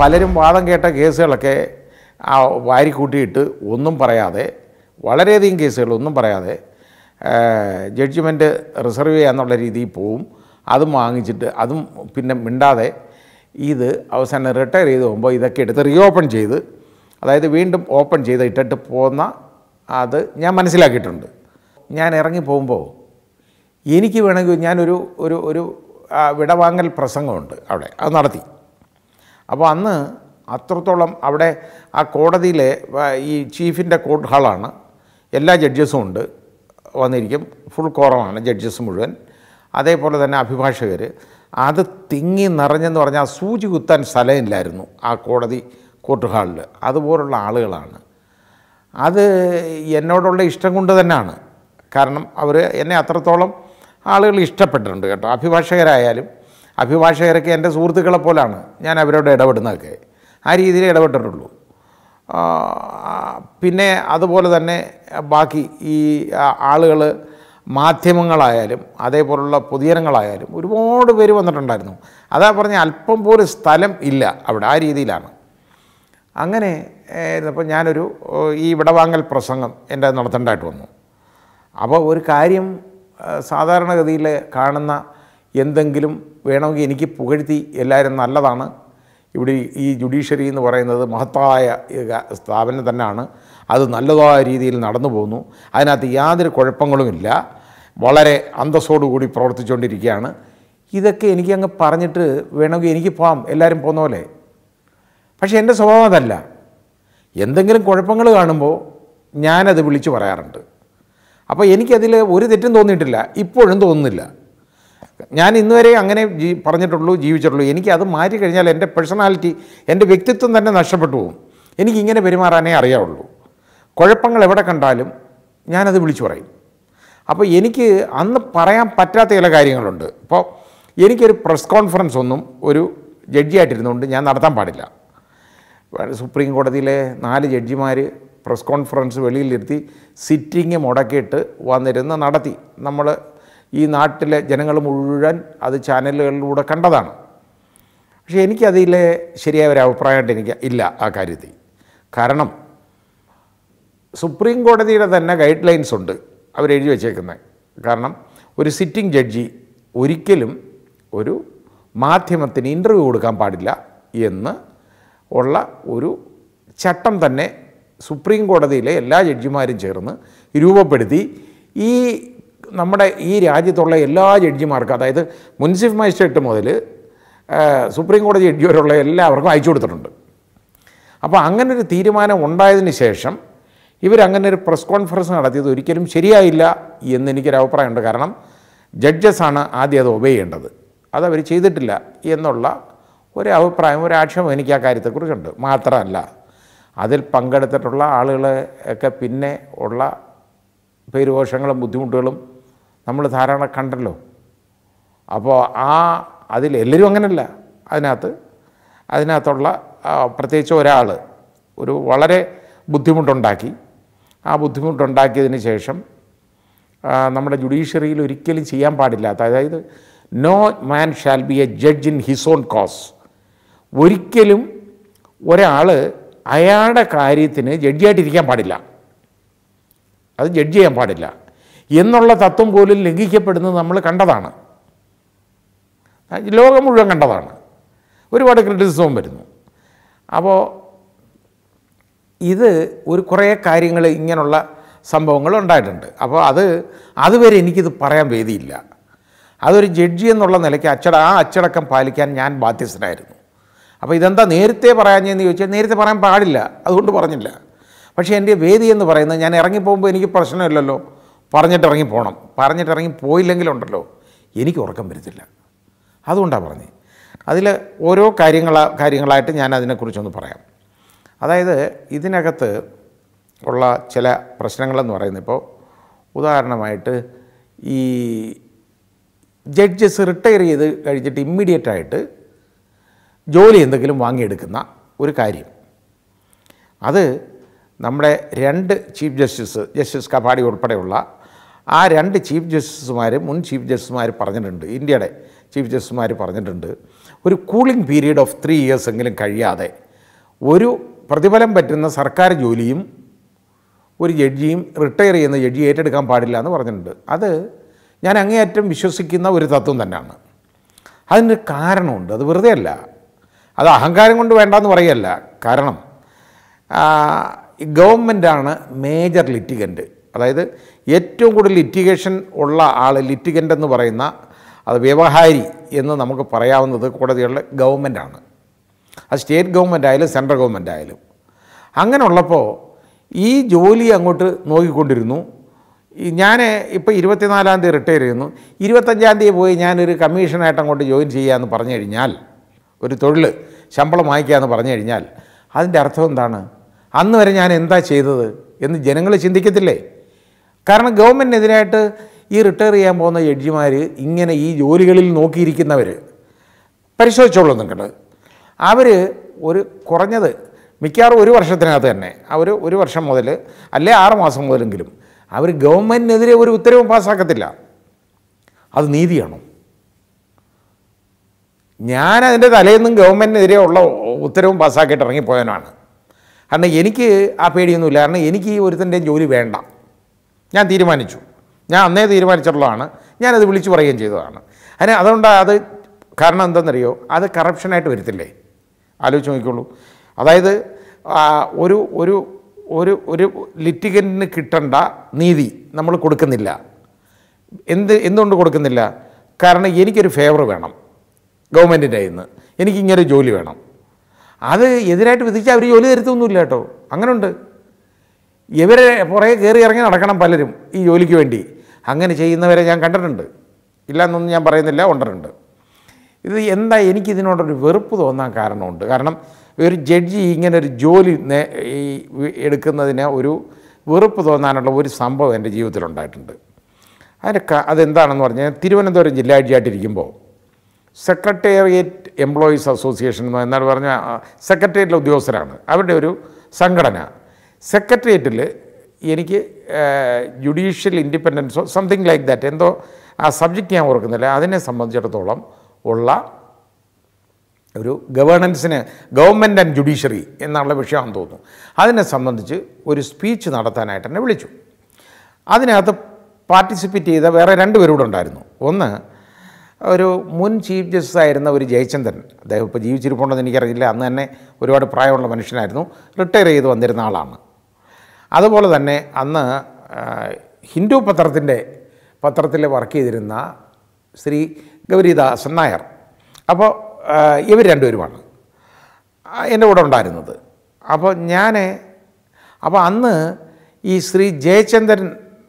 പലരും വാദം കേട്ട കേസുകളൊക്കെ ആ വാരിക്കൂട്ടിയിട്ട് ഒന്നും പറയാതെ വളരെയധികം കേസുകൾ ഒന്നും പറയാതെ ജഡ്ജ്മെൻറ്റ് റിസർവ് ചെയ്യാന്നുള്ള രീതിയിൽ പോവും അതും വാങ്ങിച്ചിട്ട് അതും പിന്നെ മിണ്ടാതെ ഇത് അവസാനം റിട്ടയർ ചെയ്ത് പോകുമ്പോൾ ഇതൊക്കെ എടുത്ത് റീ ഓപ്പൺ ചെയ്ത് അതായത് വീണ്ടും ഓപ്പൺ ചെയ്ത് ഇട്ടിട്ട് പോകുന്ന അത് ഞാൻ മനസ്സിലാക്കിയിട്ടുണ്ട് ഞാൻ ഇറങ്ങി പോകുമ്പോൾ എനിക്ക് വേണമെങ്കിൽ ഞാനൊരു ഒരു ഒരു ആ, വിടവാങ്ങൽ പ്രസംഗമുണ്ട് അവിടെ അത് നടത്തി അപ്പോൾ അന്ന് അത്രത്തോളം അവിടെ ആ കോടതിയിലെ ആ, ഈ ചീഫിൻ്റെ കോർട്ട് ഹാളാണ് എല്ലാ ജഡ്ജസും ഉണ്ട് വന്നിരിക്കും ഫുൾ കോറമാണ് ജഡ്ജസ് മുഴുവൻ അതേപോലെ തന്നെ അഭിഭാഷകർ അത് തിങ്ങി നിറഞ്ഞെന്ന് പറഞ്ഞാൽ സൂചി കുത്താൻ സ്ഥലമില്ലായിരുന്നു ആ കോടതി കോർട്ട് ഹാളിൽ അതുപോലുള്ള ആളുകളാണ് അത് എന്നോടുള്ള ഇഷ്ടം കൊണ്ട് തന്നെയാണ് കാരണം അവർ എന്നെ അത്രത്തോളം ആളുകൾ ഇഷ്ടപ്പെട്ടിട്ടുണ്ട് കേട്ടോ അഭിഭാഷകരായാലും അഭിഭാഷകരൊക്കെ എൻ്റെ സുഹൃത്തുക്കളെ പോലാണ് ഞാൻ അവരോട് ഇടപെടുന്നതൊക്കെ ആ രീതിയിൽ ഇടപെട്ടിട്ടുള്ളൂ ആ, പിന്നെ അതുപോലെ തന്നെ ബാക്കി ഈ ആളുകൾ മാധ്യമങ്ങളായാലും അതേപോലുള്ള പൊതുജനങ്ങളായാലും ഒരുപാട് പേര് വന്നിട്ടുണ്ടായിരുന്നു അതാ പറഞ്ഞ അല്പം പോലും സ്ഥലം ഇല്ല അവിടെ ആ രീതിയിലാണ് അങ്ങനെ അപ്പോൾ ഞാനൊരു ഓ, ഈ വിടവാങ്ങൽ പ്രസംഗം എൻ്റെ നടത്തേണ്ടതായിട്ട് വന്നു അപ്പോൾ ഒരു കാര്യം ആ, സാധാരണഗതിയിൽ കാണുന്ന എന്തെങ്കിലും വേണമെങ്കിൽ എനിക്ക് പുകഴ്ത്തി എല്ലാവരും നല്ലതാണ് ഇവിടെ ഈ ജുഡീഷ്യറി എന്ന് പറയുന്നത് മഹത്തായ ഏക സ്ഥാപനം തന്നെയാണ് അത് നല്ലതായ രീതിയിൽ നടന്നു പോകുന്നു അതിനകത്ത് യാതൊരു കുഴപ്പങ്ങളുമില്ല വളരെ അന്തസ്സോടുകൂടി പ്രവർത്തിച്ചുകൊണ്ടിരിക്കുകയാണ് ഇതൊക്കെ എനിക്ക് അങ്ങ് പറഞ്ഞിട്ട് വേണമെങ്കിൽ എനിക്ക് പോകാം എല്ലാവരും പോകുന്ന പോലെ പക്ഷേ എൻ്റെ സ്വഭാവം അതല്ല എന്തെങ്കിലും കുഴപ്പങ്ങൾ കാണുമ്പോൾ ഞാനത് വിളിച്ചു പറയാറുണ്ട് അപ്പോൾ എനിക്കതിൽ ഒരു തെറ്റും തോന്നിയിട്ടില്ല ഇപ്പോഴും തോന്നുന്നില്ല ഞാൻ ഇന്നുവരെ അങ്ങനെ ജീ പറഞ്ഞിട്ടുള്ളൂ ജീവിച്ചിട്ടുള്ളൂ എനിക്ക് അത് മാറ്റി കഴിഞ്ഞാൽ എൻ്റെ പേഴ്സണാലിറ്റി എൻ്റെ വ്യക്തിത്വം തന്നെ നഷ്ടപ്പെട്ടു പോകും എനിക്കിങ്ങനെ പെരുമാറാനേ അറിയാവുള്ളൂ കുഴപ്പങ്ങൾ എവിടെ കണ്ടാലും ഞാനത് വിളിച്ചു പറയും അപ്പോൾ എനിക്ക് അന്ന് പറയാൻ പറ്റാത്ത ചില കാര്യങ്ങളുണ്ട് ഇപ്പോൾ എനിക്കൊരു പ്രസ് കോൺഫറൻസ് ഒന്നും ഒരു ജഡ്ജിയായിട്ടിരുന്നുകൊണ്ട് ഞാൻ നടത്താൻ പാടില്ല സുപ്രീം കോടതിയിലെ നാല് ജഡ്ജിമാർ പ്രസ് കോൺഫറൻസ് വെളിയിലിരുത്തി സിറ്റിങ് മുടക്കിയിട്ട് വന്നിരുന്ന് നടത്തി നമ്മൾ ഈ നാട്ടിലെ ജനങ്ങൾ മുഴുവൻ അത് ചാനലുകളിലൂടെ കണ്ടതാണ് പക്ഷേ എനിക്കതിലെ ശരിയായ ഒരു അഭിപ്രായമായിട്ട് എനിക്ക് ഇല്ല ആ കാര്യത്തിൽ കാരണം സുപ്രീം കോടതിയുടെ തന്നെ ഗൈഡ് ലൈൻസ് ഉണ്ട് അവരെഴുതി വച്ചേക്കുന്നത് കാരണം ഒരു സിറ്റിംഗ് ജഡ്ജി ഒരിക്കലും ഒരു മാധ്യമത്തിന് ഇൻ്റർവ്യൂ കൊടുക്കാൻ പാടില്ല എന്ന് ഉള്ള ഒരു ചട്ടം തന്നെ സുപ്രീം കോടതിയിലെ എല്ലാ ജഡ്ജിമാരും ചേർന്ന് രൂപപ്പെടുത്തി ഈ നമ്മുടെ ഈ രാജ്യത്തുള്ള എല്ലാ ജഡ്ജിമാർക്കും അതായത് മുൻസിഫ് മജിസ്ട്രേറ്റ് മുതൽ ആ, സുപ്രീം കോടതി ജഡ്ജി വരെയുള്ള എല്ലാവർക്കും അയച്ചു കൊടുത്തിട്ടുണ്ട് അപ്പോൾ അങ്ങനെ ഒരു തീരുമാനം ഉണ്ടായതിന് ശേഷം ഇവരങ്ങനെ ഒരു പ്രസ് കോൺഫറൻസ് നടത്തിയത് ഒരിക്കലും ശരിയായില്ല എന്ന് എനിക്കൊരു അഭിപ്രായമുണ്ട് കാരണം ജഡ്ജസാണ് ആദ്യം അത് ഒബേ ചെയ്യേണ്ടത് അതവർ ചെയ്തിട്ടില്ല എന്നുള്ള ഒരു അഭിപ്രായം ഒരു ആക്ഷേപം എനിക്ക് ആ കാര്യത്തെക്കുറിച്ചുണ്ട് മാത്രമല്ല അതിൽ പങ്കെടുത്തിട്ടുള്ള ആളുകളെ ഒക്കെ പിന്നെ ഉള്ള പേരുദോഷങ്ങളും ബുദ്ധിമുട്ടുകളും നമ്മൾ ധാരാളം കണ്ടല്ലോ അപ്പോൾ ആ അതിൽ എല്ലാവരും അങ്ങനല്ല അതിനകത്ത് അതിനകത്തുള്ള ആ, പ്രത്യേകിച്ച് ഒരാൾ ഒരു വളരെ ബുദ്ധിമുട്ടുണ്ടാക്കി ആ ബുദ്ധിമുട്ടുണ്ടാക്കിയതിന് ശേഷം ആ, നമ്മുടെ ജുഡീഷ്യറിയിൽ ഒരിക്കലും ചെയ്യാൻ പാടില്ലാത്ത അതായത് no man shall be a judge in his own cause ഒരിക്കലും ഒരാൾ അയാളുടെ കാര്യത്തിന് ജഡ്ജിയായിട്ടിരിക്കാൻ പാടില്ല അത് ജഡ്ജ് ചെയ്യാൻ പാടില്ല എന്നുള്ള തത്വം പോലും ലംഘിക്കപ്പെടുന്നത് നമ്മൾ കണ്ടതാണ് ലോകം മുഴുവൻ കണ്ടതാണ് ഒരുപാട് ക്രിറ്റിസിസവും വരുന്നു അപ്പോൾ ഇത് ഒരു കുറേ കാര്യങ്ങൾ ഇങ്ങനെയുള്ള സംഭവങ്ങൾ ഉണ്ടായിട്ടുണ്ട് അപ്പോൾ അത് അതുവരെ എനിക്കിത് പറയാൻ വേദിയില്ല അതൊരു ജഡ്ജി എന്നുള്ള നിലയ്ക്ക് അച്ചട ആ അച്ചടക്കം പാലിക്കാൻ ഞാൻ ബാധ്യസ്ഥനായിരുന്നു അപ്പോൾ ഇതെന്താ നേരത്തെ പറയാഞ്ഞെന്ന് ചോദിച്ചാൽ നേരത്തെ പറയാൻ പാടില്ല അതുകൊണ്ട് പറഞ്ഞില്ല പക്ഷേ എൻ്റെ വേദി എന്ന് പറയുന്നത് ഞാൻ ഇറങ്ങിപ്പോകുമ്പോൾ എനിക്ക് പ്രശ്നമില്ലല്ലോ പറഞ്ഞിട്ട് ഇറങ്ങി പോകണം പറഞ്ഞിട്ട് ഇറങ്ങി പോയില്ലെങ്കിലുണ്ടല്ലോ എനിക്ക് ഉറക്കം വരത്തില്ല അതുകൊണ്ടാണ് പറഞ്ഞത് അതിൽ ഓരോ കാര്യങ്ങള കാര്യങ്ങളായിട്ട് ഞാൻ അതിനെക്കുറിച്ചൊന്ന് പറയാം അതായത് ഇതിനകത്ത് ഉള്ള ചില പ്രശ്നങ്ങളെന്ന് പറയുന്നത് ഇപ്പോൾ ഉദാഹരണമായിട്ട് ഈ ജഡ്ജസ് റിട്ടയർ ചെയ്ത് കഴിഞ്ഞിട്ട് ഇമ്മീഡിയറ്റ് ആയിട്ട് ജോലി എന്തെങ്കിലും വാങ്ങിയെടുക്കുന്ന ഒരു കാര്യം അത് നമ്മുടെ രണ്ട് ചീഫ് ജസ്റ്റിസ് ജസ്റ്റിസ് കപാടി ഉൾപ്പെടെയുള്ള ആ രണ്ട് ചീഫ് ജസ്റ്റിസുമാർ മുൻ ചീഫ് ജസ്റ്റിസുമാർ പറഞ്ഞിട്ടുണ്ട് ഇന്ത്യയുടെ ചീഫ് ജസ്റ്റിസുമാർ പറഞ്ഞിട്ടുണ്ട് ഒരു cooling period of three years എങ്കിലും കഴിയാതെ ഒരു പ്രതിഫലം പറ്റുന്ന സർക്കാർ ജോലിയും ഒരു ജഡ്ജിയും റിട്ടയർ ചെയ്യുന്ന ജഡ്ജി ഏറ്റെടുക്കാൻ പാടില്ല എന്ന് പറഞ്ഞിട്ടുണ്ട് അത് ഞാൻ അങ്ങേയറ്റം വിശ്വസിക്കുന്ന ഒരു തത്വം തന്നെയാണ് അതിന് കാരണമുണ്ട് അത് വെറുതെ അല്ല അത് അഹങ്കാരം കൊണ്ട് വേണ്ടെന്ന് പറയല്ല കാരണം ഗവൺമെൻറ്റാണ് മേജർ ലിറ്റിഗൻ്റ് അതായത് ഏറ്റവും കൂടുതൽ ലിറ്റിഗേഷൻ ഉള്ള ആൾ ലിറ്റിഗൻ്റ് എന്ന് പറയുന്ന അത് വ്യവഹാരി എന്ന് നമുക്ക് പറയാവുന്നത് കോടതികളിലെ ഗവൺമെൻറ്റാണ് അത് സ്റ്റേറ്റ് ഗവൺമെൻറ് ആയാലും സെൻട്രൽ ഗവൺമെൻറ് ആയാലും അങ്ങനെ ഉള്ളപ്പോൾ ഈ ജോലി അങ്ങോട്ട് നോക്കിക്കൊണ്ടിരുന്നു ഈ ഞാൻ ഇപ്പോൾ ഇരുപത്തിനാലാം തീയതി റിട്ടയർ ചെയ്യുന്നു ഇരുപത്തഞ്ചാം തീയതി പോയി ഞാനൊരു കമ്മീഷനായിട്ട് അങ്ങോട്ട് ജോയിൻ ചെയ്യാമെന്ന് പറഞ്ഞു കഴിഞ്ഞാൽ ഒരു തൊഴിൽ ശമ്പളം വാങ്ങിക്കാമെന്ന് പറഞ്ഞു കഴിഞ്ഞാൽ അതിൻ്റെ അർത്ഥം എന്താണ് അന്ന് വരെ ഞാൻ എന്താ ചെയ്തത് എന്ന് ജനങ്ങൾ ചിന്തിക്കത്തില്ലേ കാരണം ഗവൺമെൻറ്റിനെതിരായിട്ട് ഈ റിട്ടയർ ചെയ്യാൻ പോകുന്ന ജഡ്ജിമാർ ഇങ്ങനെ ഈ ജോലികളിൽ നോക്കിയിരിക്കുന്നവർ പരിശോധിച്ചോളൂ നിങ്ങൾ അവർ ഒരു കുറഞ്ഞത് മിക്കവാറും ഒരു വർഷത്തിനകത്ത് തന്നെ അവർ ഒരു വർഷം മുതൽ അല്ലെ ആറ് മാസം മുതലെങ്കിലും അവർ ഗവൺമെൻറ്റിനെതിരെ ഒരു ഉത്തരവും പാസ്സാക്കത്തില്ല അത് നീതിയാണോ ഞാൻ അതിൻ്റെ തലേന്നും ഗവൺമെൻറ്റിനെതിരെ ഉള്ള ഉത്തരവും പാസ്സാക്കിയിട്ട് ഇറങ്ങിപ്പോയവനാണ് കാരണം എനിക്ക് ആ പേടിയൊന്നുമില്ല കാരണം എനിക്ക് ഈ ഒരുത്തൻ്റെയും ജോലി വേണ്ട ഞാൻ തീരുമാനിച്ചു ഞാൻ അന്നേ തീരുമാനിച്ചിട്ടുള്ളതാണ് ഞാനത് വിളിച്ചു പറയുകയും ചെയ്തതാണ് അതിന് അതുകൊണ്ട് അത് കാരണം എന്തെന്നറിയോ അത് കറപ്ഷനായിട്ട് വരത്തില്ലേ ആലോചിച്ച് നോക്കിക്കോളൂ അതായത് ആ, ഒരു ഒരു ഒരു ഒരു ലിറ്റിഗൻറ്റിന് കിട്ടേണ്ട നീതി നമ്മൾ കൊടുക്കുന്നില്ല എന്ത് എന്തുകൊണ്ട് കൊടുക്കുന്നില്ല കാരണം എനിക്കൊരു ഫേവർ വേണം ഗവൺമെൻറ്റിൻ്റെ കയ്യിൽ നിന്ന് എനിക്കിങ്ങനെ ജോലി വേണം അത് എതിരായിട്ട് വിധിച്ചാൽ അവർ ജോലി തരുത്തൊന്നുമില്ല കേട്ടോ അങ്ങനെയുണ്ട് ഇവരെ പുറകെ കയറി ഇറങ്ങി നടക്കണം പലരും ഈ ജോലിക്ക് വേണ്ടി അങ്ങനെ ചെയ്യുന്നവരെ ഞാൻ കണ്ടിട്ടുണ്ട് ഇല്ല എന്നൊന്നും ഞാൻ പറയുന്നില്ല ഉണ്ടിട്ടുണ്ട് ഇത് എന്താ എനിക്കിതിനോടൊരു വെറുപ്പ് തോന്നാൻ കാരണമുണ്ട് കാരണം ഒരു ജഡ്ജി ഇങ്ങനെ ഒരു ജോലി നേ- ഈ വി- എടുക്കുന്നതിന് ഒരു വെറുപ്പ് തോന്നാനുള്ള ഒരു സംഭവം എൻ്റെ ജീവിതത്തിലുണ്ടായിട്ടുണ്ട് അതിന് ക- അതെന്താണെന്ന് പറഞ്ഞാൽ തിരുവനന്തപുരം ജില്ലാ ജഡ്ജിയായിട്ടിരിക്കുമ്പോൾ സെക്രട്ടേറിയറ്റ് എംപ്ലോയീസ് അസോസിയേഷൻ എന്ന് എന്നാൽ പറഞ്ഞ സെക്രട്ടേറിയറ്റിലെ ഉദ്യോഗസ്ഥരാണ് അവരുടെ ഒരു സംഘടന സെക്രട്ടേറിയറ്റിൽ എനിക്ക് ജുഡീഷ്യൽ ഇൻഡിപെൻഡൻസോ സംതിങ് ലൈക്ക് ദാറ്റ് എന്തോ ആ സബ്ജക്റ്റ് ഞാൻ ഓർക്കുന്നില്ല അതിനെ സംബന്ധിച്ചിടത്തോളം ഉള്ള ഒരു ഗവേണൻസിന് ഗവൺമെൻറ് ആൻഡ് ജുഡീഷ്യറി എന്നുള്ള വിഷയമാണെന്ന് തോന്നുന്നു അതിനെ സംബന്ധിച്ച് ഒരു സ്പീച്ച് നടത്താനായിട്ട് എന്നെ വിളിച്ചു അതിനകത്ത് പാർട്ടിസിപ്പേറ്റ് ചെയ്ത വേറെ രണ്ട് പേരൂടെ ഉണ്ടായിരുന്നു ഒന്ന് ഒരു മുൻ ചീഫ് ജസ്റ്റിസ് ആയിരുന്ന ഒരു ജയചന്ദ്രൻ അദ്ദേഹം ഇപ്പോൾ ജീവിച്ചിരിപ്പുണ്ടെന്ന് എനിക്കറിയില്ല അന്ന് തന്നെ ഒരുപാട് പ്രായമുള്ള മനുഷ്യനായിരുന്നു റിട്ടയർ ചെയ്ത് വന്നിരുന്ന ആളാണ് അതുപോലെ തന്നെ അന്ന് ആ, ഹിന്ദു പത്രത്തിൻ്റെ പത്രത്തിൽ വർക്ക് ചെയ്തിരുന്ന ശ്രീ ഗൗരിദാസൻ നായർ അപ്പോൾ ആ, ഇവർ രണ്ടുപേരുമാണ് ആ, എൻ്റെ കൂടെ ഉണ്ടായിരുന്നത് അപ്പോൾ ഞാൻ അപ്പോൾ അന്ന് ഈ ശ്രീ ജയചന്ദ്രൻ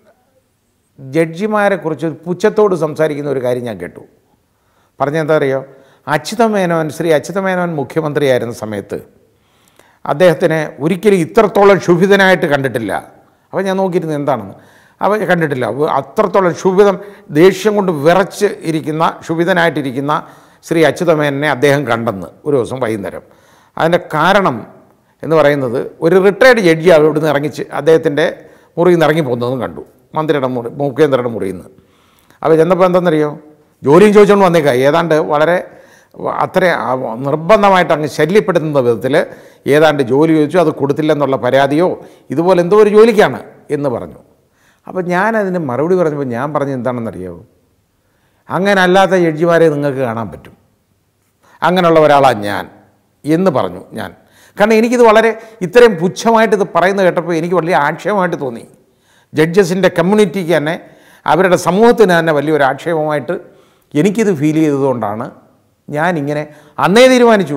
ജഡ്ജിമാരെക്കുറിച്ച് ഒരു പുച്ഛത്തോട് സംസാരിക്കുന്ന ഒരു കാര്യം ഞാൻ കേട്ടു പറഞ്ഞെന്താ അറിയോ അച്യുതമേനോൻ ശ്രീ അച്യുതമേനോൻ മുഖ്യമന്ത്രിയായിരുന്ന സമയത്ത് അദ്ദേഹത്തിനെ ഒരിക്കലും ഇത്രത്തോളം ക്ഷുഭിതനായിട്ട് കണ്ടിട്ടില്ല അപ്പോൾ ഞാൻ നോക്കിയിരുന്നത് എന്താണെന്ന് അപ്പോൾ കണ്ടിട്ടില്ല അപ്പോൾ അത്രത്തോളം ക്ഷുഭിതം ദേഷ്യം കൊണ്ട് വിറച്ച് ഇരിക്കുന്ന ക്ഷുഭിതനായിട്ടിരിക്കുന്ന ശ്രീ അച്യുതമേനനെ അദ്ദേഹം കണ്ടെന്ന് ഒരു ദിവസം വൈകുന്നേരം അതിൻ്റെ കാരണം എന്ന് പറയുന്നത് ഒരു റിട്ടയർഡ് ജഡ്ജി അവിടുന്ന് ഇറങ്ങിച്ച് അദ്ദേഹത്തിൻ്റെ മുറിയിൽ നിന്ന് ഇറങ്ങി പോകുന്നതും കണ്ടു മന്ത്രിയുടെ മുറി മുഖ്യമന്ത്രിയുടെ മുറിയിൽ നിന്ന് അപ്പോൾ ചെന്നപ്പോൾ എന്തെന്നറിയോ ജോലിയും ചോദിച്ചുകൊണ്ട് വന്നേക്കാം ഏതാണ്ട് വളരെ അത്ര നിർബന്ധമായിട്ട് അങ്ങ് ശല്യപ്പെടുത്തുന്ന വിധത്തിൽ ഏതാണ്ട് ജോലി ചോദിച്ചു അത് കൊടുത്തില്ലെന്നുള്ള പരാതിയോ ഇതുപോലെ എന്തോ ഒരു ജോലിക്കാണ് എന്ന് പറഞ്ഞു അപ്പോൾ ഞാനതിന് മറുപടി പറഞ്ഞപ്പോൾ ഞാൻ പറഞ്ഞത് എന്താണെന്നറിയാമോ അങ്ങനെ അല്ലാത്ത ജഡ്ജിമാരെ നിങ്ങൾക്ക് കാണാൻ പറ്റും അങ്ങനെയുള്ള ഒരാളാണ് ഞാൻ എന്ന് പറഞ്ഞു ഞാൻ കാരണം എനിക്കിത് വളരെ ഇത്രയും പുച്ഛമായിട്ട് ഇത് പറയുന്നത് കേട്ടപ്പോൾ എനിക്ക് വലിയ ആക്ഷേപമായിട്ട് തോന്നി ജഡ്ജസിൻ്റെ കമ്മ്യൂണിറ്റിക്ക് തന്നെ അവരുടെ സമൂഹത്തിന് തന്നെ വലിയൊരു ആക്ഷേപമായിട്ട് എനിക്കിത് ഫീൽ ചെയ്തതുകൊണ്ടാണ് ഞാനിങ്ങനെ അന്നേ തീരുമാനിച്ചു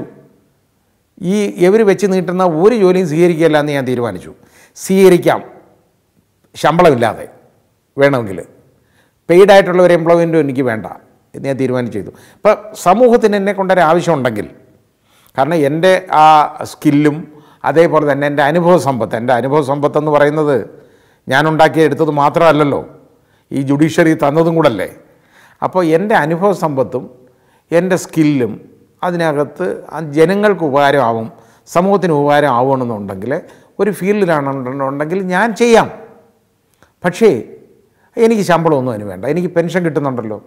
ഈ ഇവർ വെച്ച് നീട്ടുന്ന ഒരു ജോലിയും സ്വീകരിക്കുകയല്ല എന്ന് ഞാൻ തീരുമാനിച്ചു സ്വീകരിക്കാം ശമ്പളമില്ലാതെ വേണമെങ്കിൽ പെയ്ഡായിട്ടുള്ള ഒരു എംപ്ലോയ്മെൻറ്റും എനിക്ക് വേണ്ട എന്ന് ഞാൻ തീരുമാനിച്ചു ചെയ്തു ഇപ്പോൾ സമൂഹത്തിന് എന്നെ കൊണ്ടൊരു ആവശ്യമുണ്ടെങ്കിൽ കാരണം എൻ്റെ ആ സ്കില്ലും അതേപോലെ തന്നെ എൻ്റെ അനുഭവ സമ്പത്ത് എൻ്റെ അനുഭവ സമ്പത്തെന്ന് പറയുന്നത് ഞാനുണ്ടാക്കി എടുത്തത് മാത്രമല്ലല്ലോ ഈ ജുഡീഷ്യറി തന്നതും കൂടല്ലേ അപ്പോൾ എൻ്റെ അനുഭവ സമ്പത്തും എൻ്റെ സ്കില്ലും അതിനകത്ത് ആ ജനങ്ങൾക്ക് ഉപകാരമാവും സമൂഹത്തിന് ഉപകാരം ആവണമെന്നുണ്ടെങ്കിൽ ഒരു ഫീൽഡിലാണെന്നുണ്ടെങ്കിൽ ഞാൻ ചെയ്യാം പക്ഷേ എനിക്ക് ശമ്പളമൊന്നും അതിന് വേണ്ട എനിക്ക് പെൻഷൻ കിട്ടുന്നുണ്ടല്ലോ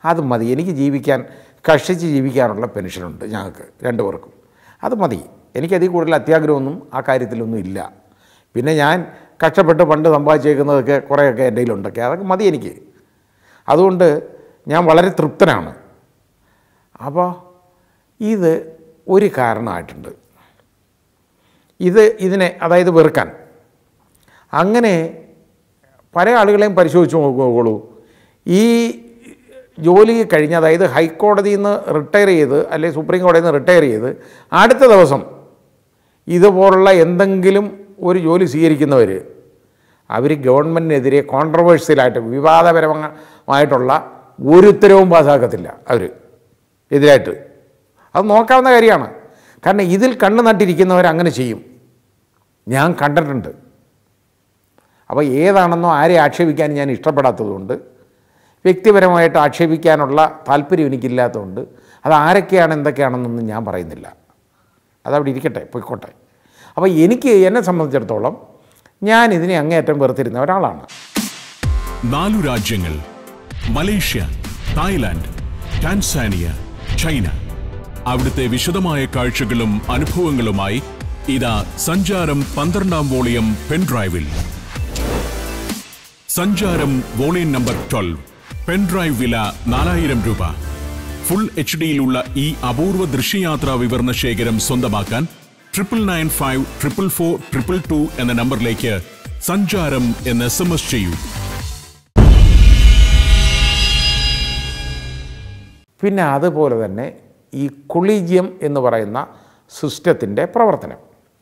അത് മതി എനിക്ക് ജീവിക്കാൻ കഷ്ടിച്ച് ജീവിക്കാനുള്ള പെൻഷനുണ്ട് ഞങ്ങൾക്ക് രണ്ടുപേർക്കും അത് മതി എനിക്കതിൽ കൂടുതൽ അത്യാഗ്രഹമൊന്നും ആ കാര്യത്തിലൊന്നും ഇല്ല പിന്നെ ഞാൻ കഷ്ടപ്പെട്ട് പണ്ട് സമ്പാദിച്ചേക്കുന്നതൊക്കെ കുറേയൊക്കെ എൻ്റെ കയ്യിലുണ്ടൊക്കെ അതൊക്കെ മതി എനിക്ക് അതുകൊണ്ട് ഞാൻ വളരെ തൃപ്തനാണ് അപ്പോൾ ഇത് ഒരു കാരണമായിട്ടുണ്ട് ഇത് ഇതിനെ അതായത് വെറുക്കാൻ അങ്ങനെ പല ആളുകളെയും പരിശോധിച്ച് നോക്കുകയുള്ളൂ ഈ ജോലി കഴിഞ്ഞ് അതായത് ഹൈക്കോടതിയിൽ നിന്ന് റിട്ടയർ ചെയ്ത് അല്ലെങ്കിൽ സുപ്രീം കോടതിയിൽ നിന്ന് റിട്ടയർ ചെയ്ത് അടുത്ത ദിവസം ഇതുപോലുള്ള എന്തെങ്കിലും ഒരു ജോലി സ്വീകരിക്കുന്നവർ അവർ ഗവൺമെൻറ്റിനെതിരെ കോൺട്രവേഴ്സ്യലായിട്ട് വിവാദപരമായിട്ടുള്ള ഒരു ഉത്തരവും പാസ്സാക്കത്തില്ല അവർ എതിരായിട്ട് അത് നോക്കാവുന്ന കാര്യമാണ് കാരണം ഇതിൽ കണ്ണു നട്ടിരിക്കുന്നവർ അങ്ങനെ ചെയ്യും ഞാൻ കണ്ടിട്ടുണ്ട് അപ്പോൾ ഏതാണെന്നോ ആരെ ആക്ഷേപിക്കാൻ ഞാൻ ഇഷ്ടപ്പെടാത്തതുകൊണ്ട് വ്യക്തിപരമായിട്ട് ആക്ഷേപിക്കാനുള്ള താല്പര്യം എനിക്കില്ലാത്തതുകൊണ്ട് അത് ആരൊക്കെയാണ് എന്തൊക്കെയാണെന്നൊന്നും ഞാൻ പറയുന്നില്ല അതവിടെ ഇരിക്കട്ടെ പൊയ്ക്കോട്ടെ അപ്പോൾ എനിക്ക് എന്നെ സംബന്ധിച്ചിടത്തോളം ഞാൻ ഇതിനെ അങ്ങേയറ്റം വെറുത്തിരുന്ന ഒരാളാണ് നാലു രാജ്യങ്ങൾ മലേഷ്യ തായ്ലാന്റ് ടാൻസാനിയ ചൈന അവിടുത്തെ വിശദമായ കാഴ്ചകളും അനുഭവങ്ങളുമായി ഇതാ സഞ്ചാരം പന്ത്രണ്ടാം വോളിയം പെൻഡ്രൈവിൽ സഞ്ചാരം വോളിയം നമ്പർ ട്വൽവ് പെൻഡ്രൈവ് വില നാലായിരം രൂപ ഫുൾ എച്ച് ഡിയിലുള്ള ഈ അപൂർവ ദൃശ്യയാത്രാ വിവരണ ശേഖരം സ്വന്തമാക്കാൻ triple nine five triple four triple two എന്ന നമ്പറിലേക്ക് സഞ്ചാരം എന്ന് എസ് എം എസ് ചെയ്യൂ പിന്നെ അതുപോലെ തന്നെ ഈ കൊളീജിയം എന്ന് പറയുന്ന സിസ്റ്റത്തിൻ്റെ പ്രവർത്തനം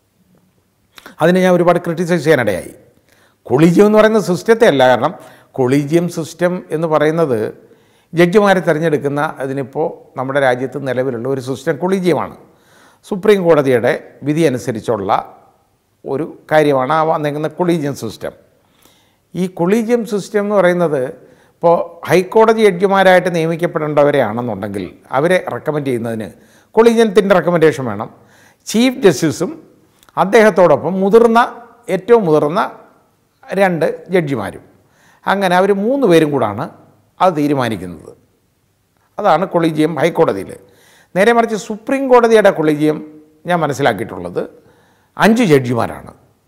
അതിനെ ഞാൻ ഒരുപാട് ക്രിട്ടിസൈസ് ചെയ്യാനിടയായി കൊളീജിയം എന്ന് പറയുന്ന സിസ്റ്റത്തെ അല്ല കാരണം കൊളീജിയം സിസ്റ്റം എന്ന് പറയുന്നത് ജഡ്ജിമാരെ തിരഞ്ഞെടുക്കുന്ന അതിനിപ്പോൾ നമ്മുടെ രാജ്യത്ത് നിലവിലുള്ള ഒരു സിസ്റ്റം കൊളീജിയമാണ് സുപ്രീം കോടതിയുടെ വിധി അനുസരിച്ചുള്ള ഒരു കാര്യമാണ് ആ വന്നിരിക്കുന്ന കൊളീജിയം സിസ്റ്റം ഈ കൊളീജിയം സിസ്റ്റം എന്ന് പറയുന്നത് ഇപ്പോൾ ഹൈക്കോടതി ജഡ്ജിമാരായിട്ട് നിയമിക്കപ്പെടേണ്ടവരെയാണെന്നുണ്ടെങ്കിൽ അവരെ റെക്കമെൻഡ് ചെയ്യുന്നതിന് കൊളീജിയത്തിൻ്റെ റെക്കമെൻഡേഷൻ വേണം ചീഫ് ജസ്റ്റിസും അദ്ദേഹത്തോടൊപ്പം മുതിർന്ന ഏറ്റവും മുതിർന്ന രണ്ട് ജഡ്ജിമാരും അങ്ങനെ അവർ മൂന്ന് പേരും കൂടാണ് അത് തീരുമാനിക്കുന്നത് അതാണ് കൊളീജിയം ഹൈക്കോടതിയിൽ നേരെ മറിച്ച് സുപ്രീം കോടതിയുടെ കൊളീജിയം ഞാൻ മനസ്സിലാക്കിയിട്ടുള്ളത് അഞ്ച് ജഡ്ജിമാരാണ്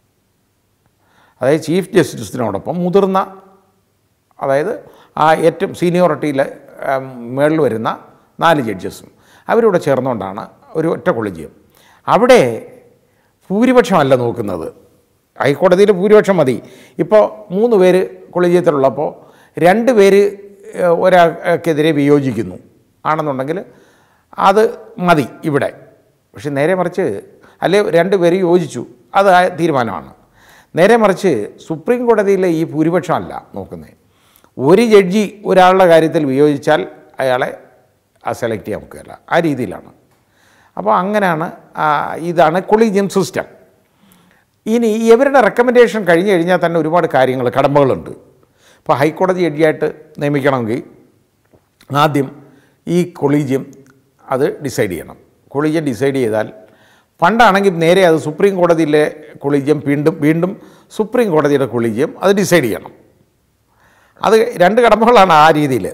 അതായത് ചീഫ് ജസ്റ്റിസിനോടൊപ്പം മുതിർന്ന അതായത് ആ ഏറ്റവും സീനിയോറിറ്റിയിൽ മേളിൽ വരുന്ന നാല് ജഡ്ജസും അവരിവിടെ ചേർന്നുകൊണ്ടാണ് ഒരു ഒറ്റ കൊളീജിയം അവിടെ ഭൂരിപക്ഷമല്ല നോക്കുന്നത് ഹൈക്കോടതിയിൽ ഭൂരിപക്ഷം മതി ഇപ്പോൾ മൂന്ന് പേര് കൊളീജിയത്തിലുള്ളപ്പോൾ രണ്ട് പേര് ഏഹ്, ഒരാൾക്കെതിരെ വിയോജിക്കുന്നു ആണെന്നുണ്ടെങ്കിൽ അത് മതി ഇവിടെ പക്ഷെ നേരെ മറിച്ച് അല്ലെ രണ്ട് പേര് യോജിച്ചു അത് ആ തീരുമാനമാണ് നേരെ മറിച്ച് സുപ്രീം കോടതിയിലെ ഈ ഭൂരിപക്ഷമല്ല നോക്കുന്നത് ഒരു ജഡ്ജി ഒരാളുടെ കാര്യത്തിൽ വിയോജിച്ചാൽ അയാളെ സെലക്ട് ചെയ്യാൻ നോക്കുകയല്ല ആ രീതിയിലാണ് അപ്പോൾ അങ്ങനെയാണ് ആ, ഇതാണ് കൊളീജിയം സിസ്റ്റം ഇനി ഇവരുടെ റെക്കമെൻഡേഷൻ കഴിഞ്ഞ് കഴിഞ്ഞാൽ തന്നെ ഒരുപാട് കാര്യങ്ങൾ കടമ്പകളുണ്ട് ഇപ്പോൾ ഹൈക്കോടതി ജഡ്ജിയായിട്ട് നിയമിക്കണമെങ്കിൽ ആദ്യം ഈ കൊളീജിയം അത് ഡിസൈഡ് ചെയ്യണം കൊളീജിയം ഡിസൈഡ് ചെയ്താൽ പണ്ടാണെങ്കിൽ നേരെ അത് സുപ്രീം കോടതിയിലെ കൊളീജിയം വീണ്ടും വീണ്ടും സുപ്രീം കോടതിയുടെ കൊളീജിയം അത് ഡിസൈഡ് ചെയ്യണം അത് രണ്ട് കടമ്പകളാണ് ആ രീതിയിൽ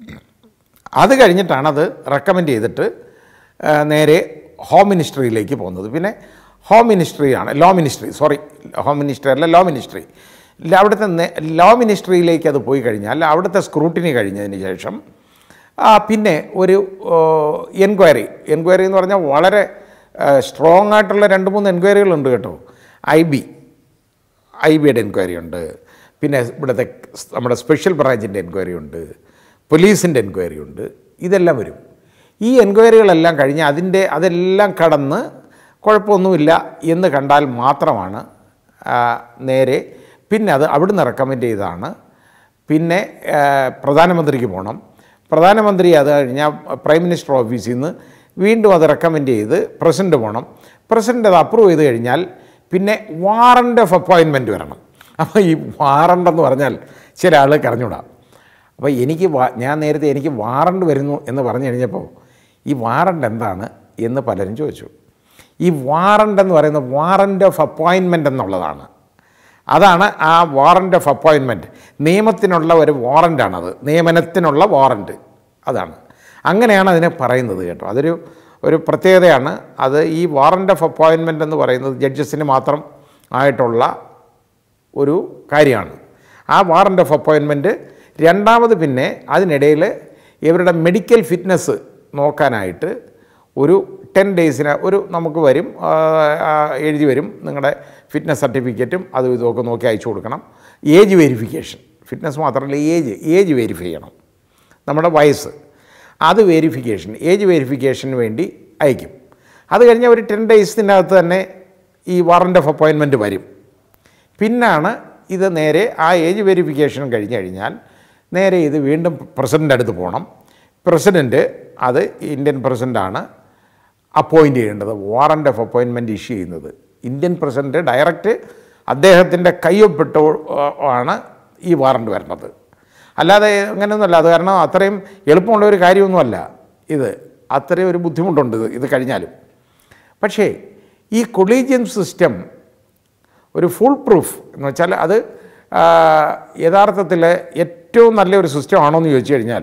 അത് കഴിഞ്ഞിട്ടാണ് അത് റെക്കമെൻഡ് ചെയ്തിട്ട് ആ, നേരെ ഹോം മിനിസ്ട്രിയിലേക്ക് പോകുന്നത് പിന്നെ ഹോം മിനിസ്ട്രിയാണ് law ministry sorry home ministry അല്ല ലോ മിനിസ്ട്രി ല- അവിടുത്തെ നേ- ലോ മിനിസ്ട്രിയിലേക്ക് അത് പോയി കഴിഞ്ഞാൽ അവിടുത്തെ സ്ക്രൂട്ടിനി കഴിഞ്ഞതിന് ശേഷം ആ, പിന്നെ ഒരു എൻക്വയറി എൻക്വയറി എന്ന് പറഞ്ഞാൽ വളരെ സ്ട്രോങ് ആയിട്ടുള്ള രണ്ട് മൂന്ന് എൻക്വയറികളുണ്ട് കേട്ടോ ഐ ബി ഐ ബിയുടെ എൻക്വയറി ഉണ്ട് പിന്നെ ഇവിടുത്തെ സ് നമ്മുടെ സ്പെഷ്യൽ ബ്രാഞ്ചിൻ്റെ എൻക്വയറി ഉണ്ട് പോലീസിൻ്റെ എൻക്വയറി ഉണ്ട് ഇതെല്ലാം വരും ഈ എൻക്വയറികളെല്ലാം കഴിഞ്ഞ് അതിൻ്റെ അതെല്ലാം കടന്ന് കുഴപ്പമൊന്നുമില്ല എന്ന് കണ്ടാൽ മാത്രമാണ് ആ, നേരെ പിന്നെ അത് അവിടുന്ന് റെക്കമെൻഡ് ചെയ്താണ് പിന്നെ ആ, പ്രധാനമന്ത്രിക്ക് പോകണം പ്രധാനമന്ത്രി അത് കഴിഞ്ഞാൽ പ്രൈം മിനിസ്റ്റർ ഓഫീസിൽ നിന്ന് വീണ്ടും അത് റെക്കമെൻഡ് ചെയ്ത് പ്രസിഡൻ്റ് പോകണം പ്രസിഡൻ്റ് അത് അപ്രൂവ് ചെയ്ത് കഴിഞ്ഞാൽ പിന്നെ വാറണ്ട് ഓഫ് അപ്പോയിൻമെൻറ്റ് വരണം അപ്പോൾ ഈ വാറണ്ട് എന്ന് പറഞ്ഞാൽ ചില ആൾ കറിഞ്ഞൂടാം അപ്പോൾ എനിക്ക് വാ- ഞാൻ നേരത്തെ എനിക്ക് വാറണ്ട് വരുന്നു എന്ന് പറഞ്ഞു കഴിഞ്ഞപ്പോൾ ഈ വാറണ്ട് എന്താണ് എന്ന് പലരും ചോദിച്ചു ഈ വാറണ്ട് എന്ന് പറയുന്നത് വാറണ്ട് ഓഫ് അപ്പോയിൻമെൻ്റ് എന്നുള്ളതാണ് അതാണ് ആ വാറണ്ട് ഓഫ് അപ്പോയിൻമെൻറ്റ് നിയമത്തിനുള്ള ഒരു വാറൻ്റാണത് നിയമനത്തിനുള്ള വാറണ്ട് അതാണ് അങ്ങനെയാണ് അതിനെ പറയുന്നത് കേട്ടോ അതൊരു ഒരു പ്രത്യേകതയാണ് അത് ഈ വാറൻ്റ് ഓഫ് അപ്പോയിൻമെൻ്റ് എന്ന് പറയുന്നത് ജഡ്ജസിന് മാത്രം ആയിട്ടുള്ള ഒരു കാര്യമാണ് ആ വാറൻ്റ് ഓഫ് അപ്പോയിൻമെൻറ്റ് രണ്ടാമത് പിന്നെ അതിനിടയിൽ ഇവരുടെ മെഡിക്കൽ ഫിറ്റ്നസ് നോക്കാനായിട്ട് ഒരു ടെൻ ഡേയ്സിന് ഒരു നമുക്ക് വരും ആ, ആ, എഴുതി വരും നിങ്ങളുടെ ഫിറ്റ്നസ് സർട്ടിഫിക്കറ്റും അതും ഇതുമൊക്കെ നോക്കി അയച്ചു കൊടുക്കണം ഏജ് വെരിഫിക്കേഷൻ ഫിറ്റ്നസ് മാത്രമല്ല ഏജ് ഏജ് വെരിഫൈ ചെയ്യണം നമ്മുടെ വയസ്സ് അത് വെരിഫിക്കേഷൻ ഏജ് വെരിഫിക്കേഷന് വേണ്ടി അയക്കും അത് കഴിഞ്ഞ് ഒരു ടെൻ ഡേയ്സിനകത്ത് തന്നെ ഈ വാറൻ്റ് ഓഫ് അപ്പോയിൻമെൻറ്റ് വരും പിന്നാണ് ഇത് നേരെ ആ ഏജ് വെരിഫിക്കേഷൻ കഴിഞ്ഞ് കഴിഞ്ഞാൽ നേരെ ഇത് വീണ്ടും പ്രസിഡൻ്റ് അടുത്ത് പോകണം പ്രസിഡൻറ്റ് അത് ഇന്ത്യൻ പ്രസിഡൻ്റാണ് അപ്പോയിൻ്റ് ചെയ്യേണ്ടത് വാറൻ്റ് ഓഫ് അപ്പോയിൻമെൻറ്റ് ഇഷ്യൂ ചെയ്യുന്നത് ഇന്ത്യൻ പ്രസിഡൻറ്റ് ഡയറക്റ്റ് അദ്ദേഹത്തിൻ്റെ കയ്യൊപ്പിട്ടോ ആണ് ഈ വാറണ്ട് വരണത് അല്ലാതെ അങ്ങനെയൊന്നുമല്ല അത് കാരണം അത്രയും എളുപ്പമുള്ള ഒരു കാര്യമൊന്നുമല്ല ഇത് അത്രയും ഒരു ബുദ്ധിമുട്ടുണ്ട് ഇത് ഇത് കഴിഞ്ഞാലും പക്ഷേ ഈ കൊളീജിയൻ സിസ്റ്റം ഒരു ഫുൾ പ്രൂഫ് എന്ന് വെച്ചാൽ അത് ആ, യഥാർത്ഥത്തിൽ ഏറ്റവും നല്ലൊരു സിസ്റ്റം ആണോ എന്ന് ചോദിച്ചു കഴിഞ്ഞാൽ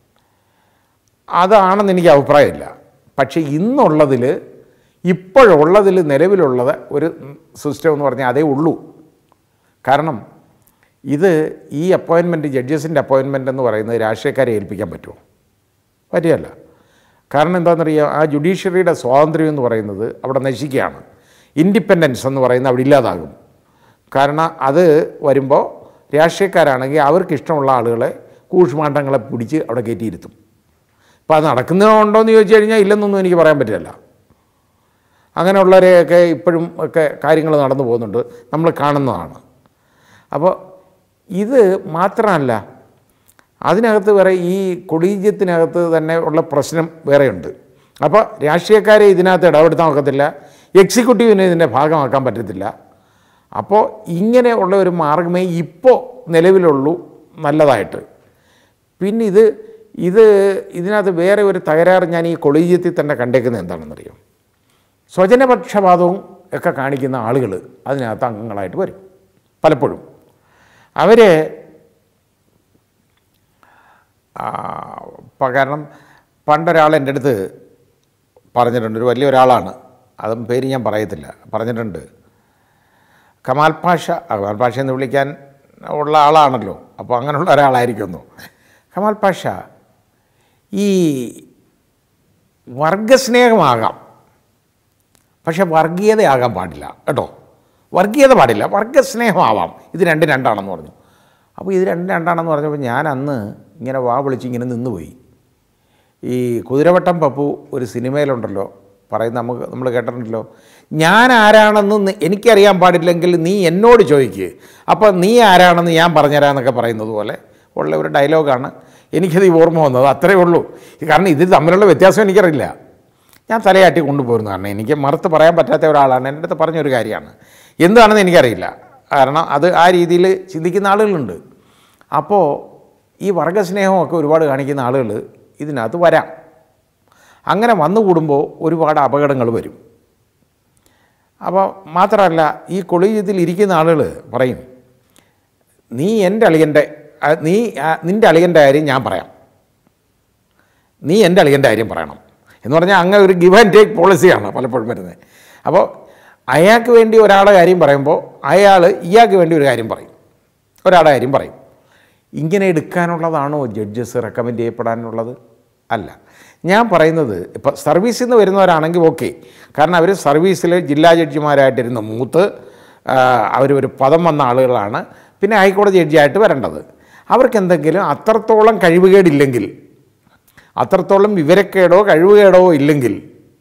അതാണെന്ന് എനിക്ക് അഭിപ്രായമില്ല പക്ഷേ ഇന്നുള്ളതിൽ ഇപ്പോഴുള്ളതിൽ നിലവിലുള്ളത് ഒരു സിസ്റ്റം എന്ന് പറഞ്ഞാൽ അതേ ഉള്ളൂ കാരണം ഇത് ഈ അപ്പോയിൻമെൻറ്റ് ജഡ്ജസിൻ്റെ അപ്പോയിൻമെൻ്റ് എന്ന് പറയുന്നത് രാഷ്ട്രീയക്കാരെ ഏൽപ്പിക്കാൻ പറ്റുമോ പറ്റിയല്ല കാരണം എന്താണെന്നറിയാം ആ ജുഡീഷ്യറിയുടെ സ്വാതന്ത്ര്യം എന്ന് പറയുന്നത് അവിടെ നശിക്കുകയാണ് ഇൻഡിപെൻഡൻസ് എന്ന് പറയുന്നത് അവിടെ ഇല്ലാതാകും കാരണം അത് വരുമ്പോൾ രാഷ്ട്രീയക്കാരാണെങ്കിൽ അവർക്ക് ഇഷ്ടമുള്ള ആളുകളെ കൂഷ്മാണ്ടങ്ങളെ പിടിച്ച് അവിടെ കയറ്റിയിരുത്തും അപ്പോൾ അത് നടക്കുന്നുണ്ടോ എന്ന് ചോദിച്ചു കഴിഞ്ഞാൽ ഇല്ലെന്നൊന്നും എനിക്ക് പറയാൻ പറ്റില്ല അങ്ങനെയുള്ളവരെയൊക്കെ ഇപ്പോഴും ഒക്കെ കാര്യങ്ങൾ നടന്നു പോകുന്നുണ്ട് നമ്മൾ കാണുന്നതാണ് അപ്പോൾ ഇത് മാത്രമല്ല അതിനകത്ത് വേറെ ഈ കൊളീജിയത്തിനകത്ത് തന്നെ ഉള്ള പ്രശ്നം വേറെയുണ്ട് അപ്പോൾ രാഷ്ട്രീയക്കാരെ ഇതിനകത്ത് ഇടപെടുത്താൻ ഒക്കത്തില്ല എക്സിക്യൂട്ടീവിന് ഇതിൻ്റെ ഭാഗമാക്കാൻ പറ്റത്തില്ല അപ്പോൾ ഇങ്ങനെ ഉള്ള ഒരു മാർഗമേ ഇപ്പോൾ നിലവിലുള്ളൂ നല്ലതായിട്ട് പിന്നെ ഇത് ഇത് ഇതിനകത്ത് വേറെ ഒരു തകരാറ് ഞാൻ ഈ കൊളീജിയത്തിൽ തന്നെ കണ്ടേക്കുന്നത് എന്താണെന്നറിയോ സ്വജനപക്ഷപാതവും ഒക്കെ കാണിക്കുന്ന ആളുകൾ അതിനകത്ത് അംഗങ്ങളായിട്ട് വരും പലപ്പോഴും അവർ കാരണം പണ്ടൊരാൾ എൻ്റെ അടുത്ത് പറഞ്ഞിട്ടുണ്ട് ഒരു വലിയ ഒരാളാണ് അതും പേര് ഞാൻ പറയത്തില്ല പറഞ്ഞിട്ടുണ്ട് കമാൽ പാഷ ആ, കമാൽ പാഷ എന്ന് വിളിക്കാൻ ഉള്ള ആളാണല്ലോ അപ്പോൾ അങ്ങനെയുള്ള ഒരാളായിരിക്കുന്നു കമാൽ പാഷ ഈ വർഗസ്നേഹമാകാം പക്ഷെ വർഗീയതയാകാൻ പാടില്ല കേട്ടോ വർഗീയത പാടില്ല വർഗസ്നേഹമാവാം ഇത് രണ്ട് രണ്ടാണെന്ന് പറഞ്ഞു അപ്പോൾ ഇത് രണ്ട് രണ്ടാണെന്ന് പറഞ്ഞപ്പോൾ ഞാൻ അന്ന് ഇങ്ങനെ വാ വിളിച്ച് ഇങ്ങനെ നിന്നുപോയി ഈ കുതിരവട്ടം പപ്പു ഒരു സിനിമയിലുണ്ടല്ലോ പറയുന്ന നമുക്ക് നമ്മൾ കേട്ടിട്ടുണ്ടല്ലോ ഞാൻ ആരാണെന്ന് നി- എനിക്കറിയാൻ പാടില്ലെങ്കിൽ നീ എന്നോട് ചോദിക്കുക അപ്പോൾ നീ ആരാണെന്ന് ഞാൻ പറഞ്ഞുതരാമെന്നൊക്കെ പറയുന്നത് പോലെ ഉള്ള ഒരു ഡയലോഗാണ് എനിക്കത് ഈ ഓർമ്മ വന്നത് അത്രയേ ഉള്ളൂ കാരണം ഇത് തമ്മിലുള്ള വ്യത്യാസം എനിക്കറിയില്ല ഞാൻ തലയാട്ടി കൊണ്ടുപോരുന്നു കാരണം എനിക്ക് മറുത്ത് പറയാൻ പറ്റാത്ത ഒരാളാണ് എൻ്റെ അടുത്ത് പറഞ്ഞൊരു കാര്യമാണ് എന്താണെന്ന് എനിക്കറിയില്ല കാരണം അത് ആ രീതിയിൽ ചിന്തിക്കുന്ന ആളുകളുണ്ട് അപ്പോൾ ഈ വർഗസ്നേഹമൊക്കെ ഒരുപാട് കാണിക്കുന്ന ആളുകൾ ഇതിനകത്ത് വരാം അങ്ങനെ വന്നുകൂടുമ്പോൾ ഒരുപാട് അപകടങ്ങൾ വരും അപ്പോൾ മാത്രമല്ല ഈ കൊളീജിയത്തിൽ ഇരിക്കുന്ന ആളുകൾ പറയും നീ എൻ്റെ അളിയൻ്റെ ആ, നീ ആ, നിൻ്റെ അളിയൻ്റെ കാര്യം ഞാൻ പറയാം നീ എൻ്റെ അളിയൻ്റെ കാര്യം പറയണം എന്ന് പറഞ്ഞാൽ അങ്ങനെ ഒരു ഗിവ് ആൻഡ് ടേക്ക് പോളിസിയാണ് പലപ്പോഴും വരുന്നത് അപ്പോൾ അയാൾക്ക് വേണ്ടി ഒരാളുടെ കാര്യം പറയുമ്പോൾ അയാൾ ഇയാൾക്ക് വേണ്ടി ഒരു കാര്യം പറയും ഒരാളുടെ കാര്യം പറയും ഇങ്ങനെ എടുക്കാനുള്ളതാണോ ജഡ്ജസ് റെക്കമെൻഡ് ചെയ്യപ്പെടാനുള്ളത് അല്ല ഞാൻ പറയുന്നത് ഇപ്പോൾ സർവീസിൽ നിന്ന് വരുന്നവരാണെങ്കിൽ ഓക്കെ കാരണം അവർ സർവീസിൽ ജില്ലാ ജഡ്ജിമാരായിട്ടിരുന്ന മൂത്ത് അവർ ഒരു പദം വന്ന ആളുകളാണ് പിന്നെ ഹൈക്കോടതി ജഡ്ജിയായിട്ട് വരേണ്ടത് അവർക്ക് എന്തെങ്കിലും അത്രത്തോളം കഴിവുകേടില്ലെങ്കിൽ അത്രത്തോളം വിവരക്കേടോ കഴിവുകേടോ ഇല്ലെങ്കിൽ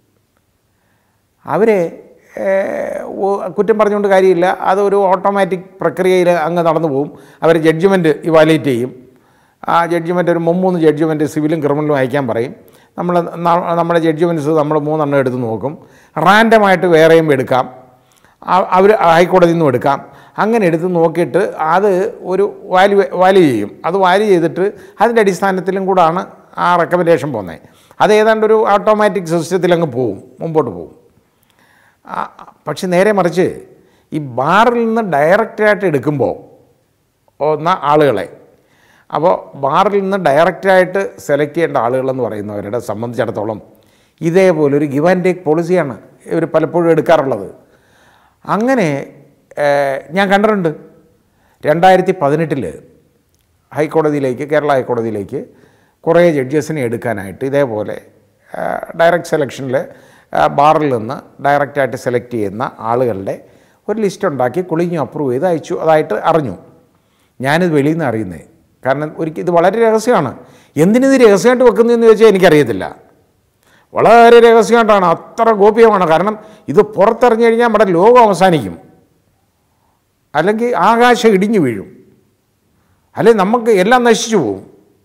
അവരെ ഏഹ്, ഓ- കുറ്റം പറഞ്ഞുകൊണ്ട് കാര്യമില്ല അതൊരു ഓട്ടോമാറ്റിക് പ്രക്രിയയിൽ അങ്ങ് നടന്നു പോകും അവർ ജഡ്ജ്മെൻറ്റ് ഇവാലുവേറ്റ് ചെയ്യും ആ ജഡ്ജ്മെൻറ്റ് ഒരു മുമ്മൂന്ന് ജഡ്ജ്മെൻറ്റ് സിവിലും ക്രിമിനലും അയക്കാൻ പറയും നമ്മൾ ന- നമ്മുടെ ജഡ്ജ്മെൻറ്റ്സ് നമ്മൾ മൂന്നെണ്ണം എടുത്ത് നോക്കും റാൻഡമായിട്ട് വേറെയും എടുക്കാം അവർ ഹൈക്കോടതിയിൽ നിന്നും എടുക്കാം അങ്ങനെ എടുത്ത് നോക്കിയിട്ട് അത് ഒരു വാല്യൂ വാല്യൂ ചെയ്യും അത് വാല്യൂ ചെയ്തിട്ട് അതിൻ്റെ അടിസ്ഥാനത്തിലും കൂടാണ് ആ റെക്കമെൻഡേഷൻ പോകുന്നത് അത് ഏതാണ്ട് ഒരു ഓട്ടോമാറ്റിക് സിസ്റ്റത്തിൽ അങ്ങ് പോവും മുമ്പോട്ട് പോവും ആ, പക്ഷെ നേരെ മറിച്ച് ഈ ബാറിൽ നിന്ന് ഡയറക്റ്റായിട്ട് എടുക്കുമ്പോൾ ഒന്ന ആളുകളെ അപ്പോൾ ബാറിൽ നിന്ന് ഡയറക്റ്റായിട്ട് സെലക്ട് ചെയ്യേണ്ട ആളുകളെന്ന് പറയുന്നവരുടെ സംബന്ധിച്ചിടത്തോളം ഇതേപോലൊരു ഗിവ് ആൻഡ് ടേക്ക് പോളിസിയാണ് ഇവർ പലപ്പോഴും എടുക്കാറുള്ളത് അങ്ങനെ ഏഹ്, ഞാൻ കണ്ടിട്ടുണ്ട് രണ്ടായിരത്തി പതിനെട്ടിൽ ഹൈക്കോടതിയിലേക്ക് കേരള ഹൈക്കോടതിയിലേക്ക് കുറേ ജഡ്ജസിനെ എടുക്കാനായിട്ട് ഇതേപോലെ ഡയറക്റ്റ് സെലക്ഷനിൽ ബാറിൽ നിന്ന് ഡയറക്റ്റായിട്ട് സെലക്ട് ചെയ്യുന്ന ആളുകളുടെ ഒരു ലിസ്റ്റ് ഉണ്ടാക്കി കുളിഞ്ഞു അപ്രൂവ് ചെയ്ത് അയച്ചു അതായിട്ട് അറിഞ്ഞു ഞാനിത് വെളിയിൽ നിന്ന് അറിയുന്നത് കാരണം ഒരിക്കൽ ഇത് വളരെ രഹസ്യമാണ് എന്തിനിത് രഹസ്യമായിട്ട് വെക്കുന്നതെന്ന് ചോദിച്ചാൽ എനിക്കറിയത്തില്ല വളരെ രഹസ്യമായിട്ടാണ് അത്ര ഗോപ്യമാണ് കാരണം ഇത് പുറത്തിറങ്ങി കഴിഞ്ഞാൽ നമ്മുടെ ലോകം അവസാനിക്കും അല്ലെങ്കിൽ ആകാശം ഇടിഞ്ഞു വീഴും അല്ലെങ്കിൽ നമുക്ക് എല്ലാം നശിച്ചു പോകും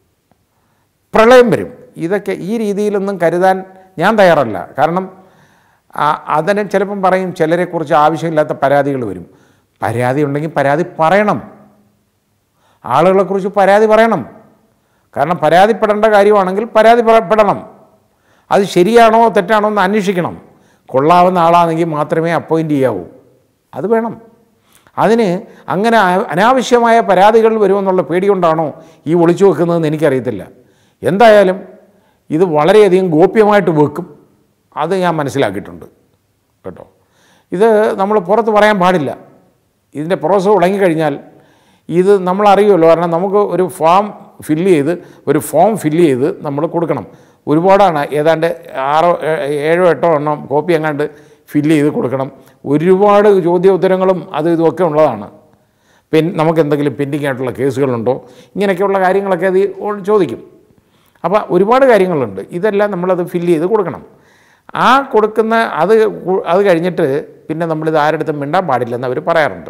പ്രളയം വരും ഇതൊക്കെ ഈ രീതിയിലൊന്നും കരുതാൻ ഞാൻ തയ്യാറല്ല കാരണം ആ- അതിന് ചിലപ്പം പറയും ചിലരെക്കുറിച്ച് ആവശ്യമില്ലാത്ത പരാതികൾ വരും പരാതി ഉണ്ടെങ്കിൽ പരാതി പറയണം ആളുകളെക്കുറിച്ച് പരാതി പറയണം കാരണം പരാതിപ്പെടേണ്ട കാര്യമാണെങ്കിൽ പരാതി പറ- പെടണം അത് ശരിയാണോ തെറ്റാണോ എന്ന് അന്വേഷിക്കണം കൊള്ളാവുന്ന ആളാണെങ്കിൽ മാത്രമേ അപ്പോയിൻ്റ് ചെയ്യാവൂ അത് വേണം അതിന് അങ്ങനെ അ- അനാവശ്യമായ പരാതികൾ വരുമെന്നുള്ള പേടി കൊണ്ടാണോ ഈ ഒളിച്ചു വെക്കുന്നതെന്ന് എനിക്കറിയത്തില്ല എന്തായാലും ഇത് വളരെയധികം ഗോപ്യമായിട്ട് വെക്കും അത് ഞാൻ മനസ്സിലാക്കിയിട്ടുണ്ട് കേട്ടോ ഇത് നമ്മൾ പുറത്ത് പറയാൻ പാടില്ല ഇതിൻ്റെ പ്രോസസ്സ് തുടങ്ങിക്കഴിഞ്ഞാൽ ഇത് നമ്മൾ അറിയുമല്ലോ കാരണം നമുക്ക് ഒരു ഫോം ഫില്ല് ചെയ്ത് ഒരു ഫോം ഫില്ല് ചെയ്ത് നമ്മൾ കൊടുക്കണം ഒരുപാടാണ് ഏതാണ്ട് ആറോ ഏ- ഏഴോ എട്ടോ എണ്ണം കോപ്പി എങ്ങാണ്ട് ഫില്ല് ചെയ്ത് കൊടുക്കണം ഒരുപാട് ചോദ്യോത്തരങ്ങളും അത് ഇതുമൊക്കെ ഉള്ളതാണ് പെൻ നമുക്ക് എന്തെങ്കിലും പെൻഡിങ് ആയിട്ടുള്ള കേസുകളുണ്ടോ ഇങ്ങനെയൊക്കെയുള്ള കാര്യങ്ങളൊക്കെ അത് ചോദിക്കും അപ്പോൾ ഒരുപാട് കാര്യങ്ങളുണ്ട് ഇതെല്ലാം നമ്മളത് ഫില്ല് ചെയ്ത് കൊടുക്കണം ആ കൊടുക്കുന്ന അത് കു- അത് കഴിഞ്ഞിട്ട് പിന്നെ നമ്മളിത് ആരുടെ മിണ്ടാൻ പാടില്ലെന്ന് അവർ പറയാറുണ്ട്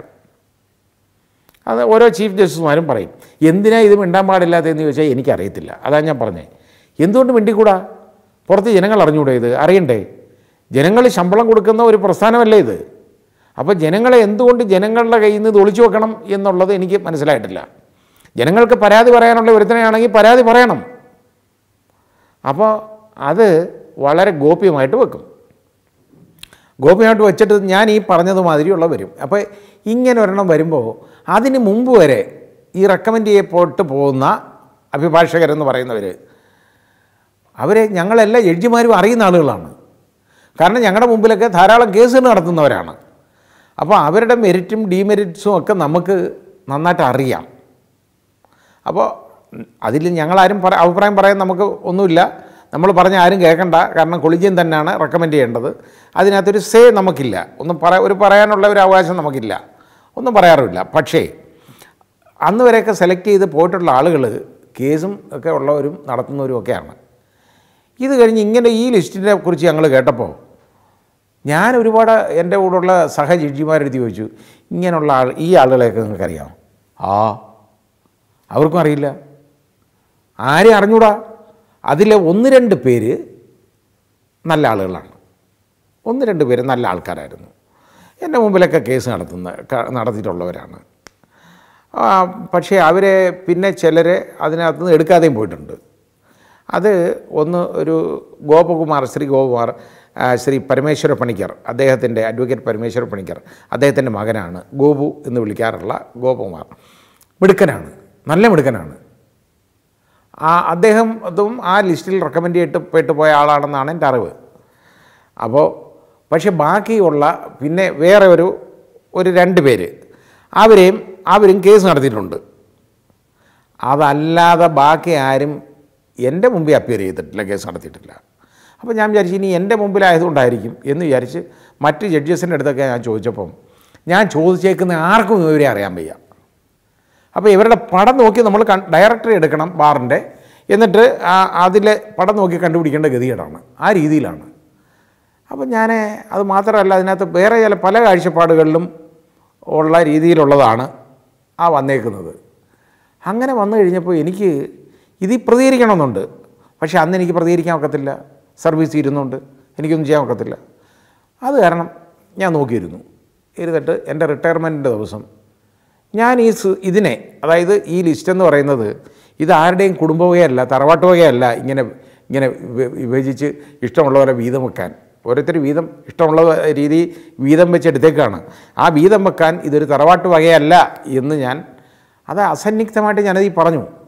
അത് ഓരോ ചീഫ് ജസ്റ്റിസുമാരും പറയും എന്തിനാ ഇത് മിണ്ടാൻ പാടില്ലാത്തതെന്ന് ചോദിച്ചാൽ എനിക്കറിയത്തില്ല അതാണ് ഞാൻ പറഞ്ഞത് എന്തുകൊണ്ട് മിണ്ടിക്കൂടാ പുറത്ത് ജനങ്ങൾ അറിഞ്ഞൂടെ ഇത് അറിയണ്ടേ ജനങ്ങൾ ശമ്പളം കൊടുക്കുന്ന ഒരു പ്രസ്ഥാനമല്ലേ ഇത് അപ്പോൾ ജനങ്ങളെ എന്തുകൊണ്ട് ജനങ്ങളുടെ കയ്യിൽ നിന്ന് ഇത് ഒളിച്ചു വെക്കണം എന്നുള്ളത് എനിക്ക് മനസ്സിലായിട്ടില്ല ജനങ്ങൾക്ക് പരാതി പറയാനുള്ള ഒരുത്തനെയാണെങ്കിൽ പരാതി പറയണം അപ്പോൾ അത് വളരെ ഗോപ്യമായിട്ട് വെക്കും ഗോപ്യമായിട്ട് വെച്ചിട്ട് ഞാൻ ഈ പറഞ്ഞത് മാതിരിയുള്ള വരും അപ്പോൾ ഇങ്ങനെ ഒരെണ്ണം വരുമ്പോൾ അതിന് മുമ്പ് വരെ ഈ റെക്കമെൻഡ് ചെയ്യപ്പെട്ട് പോകുന്ന അഭിഭാഷകരെന്ന് പറയുന്നവർ അവരെ ഞങ്ങളെല്ലാ ജഡ്ജിമാരും അറിയുന്ന ആളുകളാണ് കാരണം ഞങ്ങളുടെ മുമ്പിലൊക്കെ ധാരാളം കേസുകൾ നടത്തുന്നവരാണ് അപ്പോൾ അവരുടെ മെരിറ്റും ഡീമെരിറ്റ്സും ഒക്കെ നമുക്ക് നന്നായിട്ട് അറിയാം അപ്പോൾ അതിൽ ഞങ്ങളാരും പറ അഭിപ്രായം പറയാൻ നമുക്ക് ഒന്നുമില്ല നമ്മൾ പറഞ്ഞ ആരും കേൾക്കണ്ട കാരണം കൊളീജിയൻ തന്നെയാണ് റെക്കമെൻഡ് ചെയ്യേണ്ടത് അതിനകത്തൊരു സേ നമുക്കില്ല ഒന്നും പറ ഒരു പറയാനുള്ള ഒരു അവകാശം നമുക്കില്ല ഒന്നും പറയാറുമില്ല പക്ഷേ അന്ന് വരെയൊക്കെ സെലക്ട് ചെയ്ത് പോയിട്ടുള്ള ആളുകൾ കേസും ഒക്കെ ഉള്ളവരും നടത്തുന്നവരും ഒക്കെയാണ് ഇത് കഴിഞ്ഞ് ഇങ്ങനെ ഈ ലിസ്റ്റിനെ കുറിച്ച് ഞങ്ങൾ കേട്ടപ്പോൾ ഞാൻ ഒരുപാട് എൻ്റെ കൂടെയുള്ള സഹ ജഡ്ജിമാരെടുത്ത് ചോദിച്ചു ഇങ്ങനെയുള്ള ആൾ ഈ ആളുകളെയൊക്കെ നിങ്ങൾക്ക് അറിയാമോ ആ അവർക്കും അറിയില്ല ആരെയും അറിഞ്ഞൂടാ അതിലെ ഒന്ന് രണ്ട് പേര് നല്ല ആളുകളാണ് ഒന്ന് രണ്ട് പേര് നല്ല ആൾക്കാരായിരുന്നു എൻ്റെ മുമ്പിലൊക്കെ കേസ് നടത്തുന്ന ക- നടത്തിയിട്ടുള്ളവരാണ് ആ, പക്ഷേ അവരെ പിന്നെ ചിലരെ അതിനകത്ത് നിന്ന് എടുക്കാതെയും പോയിട്ടുണ്ട് അത് ഒന്ന് ഒരു ഗോപകുമാർ ശ്രീ ഗോപകുമാർ ആ, ശ്രീ പരമേശ്വര പണിക്കർ അദ്ദേഹത്തിൻ്റെ അഡ്വക്കേറ്റ് പരമേശ്വര പണിക്കർ അദ്ദേഹത്തിൻ്റെ മകനാണ് ഗോപു എന്ന് വിളിക്കാറുള്ള ഗോപകുമാർ മിടുക്കനാണ് നല്ല മിടുക്കനാണ് ആ അദ്ദേഹം അതും ആ ലിസ്റ്റിൽ റെക്കമെൻഡ് ചെയ്തിട്ട് പെട്ട് പോയ ആളാണെന്നാണ് എൻ്റെ അറിവ് അപ്പോൾ പക്ഷെ ബാക്കിയുള്ള പിന്നെ വേറെ ഒരു ഒരു രണ്ട് പേര് അവരെയും അവരും കേസ് നടത്തിയിട്ടുണ്ട് അതല്ലാതെ ബാക്കി ആരും എൻ്റെ മുമ്പിൽ അപ്പിയർ ചെയ്തിട്ടില്ല കേസ് നടത്തിയിട്ടില്ല അപ്പോൾ ഞാൻ വിചാരിച്ചു ഇനി എൻ്റെ മുമ്പിലായതുകൊണ്ടായിരിക്കും എന്ന് വിചാരിച്ച് മറ്റ് ജഡ്ജസിൻ്റെ അടുത്തൊക്കെ ഞാൻ ചോദിച്ചപ്പം ഞാൻ ചോദിച്ചേക്കുന്ന ആർക്കും ഇവരെ അറിയാൻ വയ്യ അപ്പോൾ ഇവരുടെ പടം നോക്കി നമ്മൾ കൺ ഡയറക്ടറി എടുക്കണം ബാറിൻ്റെ എന്നിട്ട് ആ- അതിലെ പടം നോക്കി കണ്ടുപിടിക്കേണ്ട ഗതികേടാണ് ആ രീതിയിലാണ് അപ്പം ഞാൻ അത് മാത്രമല്ല അതിനകത്ത് വേറെ ചില പല കാഴ്ചപ്പാടുകളിലും ഉള്ള രീതിയിലുള്ളതാണ് ആ വന്നേക്കുന്നത് അങ്ങനെ വന്നു കഴിഞ്ഞപ്പോൾ എനിക്ക് ഇതിൽ പ്രതികരിക്കണമെന്നുണ്ട് പക്ഷേ അന്ന് എനിക്ക് പ്രതികരിക്കാൻ ഒക്കത്തില്ല സർവീസ് ഇരുന്നുണ്ട് എനിക്കൊന്നും ചെയ്യാൻ ഒക്കത്തില്ല അത് കാരണം ഞാൻ നോക്കിയിരുന്നു ഇരുന്നിട്ട് എൻ്റെ റിട്ടയർമെൻറ്റിൻ്റെ ദിവസം ഞാൻ ഈ സ് ഇതിനെ അതായത് ഈ ലിസ്റ്റ് എന്ന് പറയുന്നത് ഇത് ആരുടെയും കുടുംബവകയല്ല തറവാട്ട് വകയല്ല ഇങ്ങനെ ഇങ്ങനെ വി- വിഭജിച്ച് ഇഷ്ടമുള്ള പോലെ വീതം വെക്കാൻ ഓരോരുത്തർ വീതം ഇഷ്ടമുള്ള രീതി വീതം വെച്ചെടുത്തേക്കാണ് ആ വീതം വെക്കാൻ ഇതൊരു തറവാട്ട് വകയല്ല എന്ന് ഞാൻ അത് അസന്നിഗ്ധമായിട്ട് ഞാനത് ഈ പറഞ്ഞു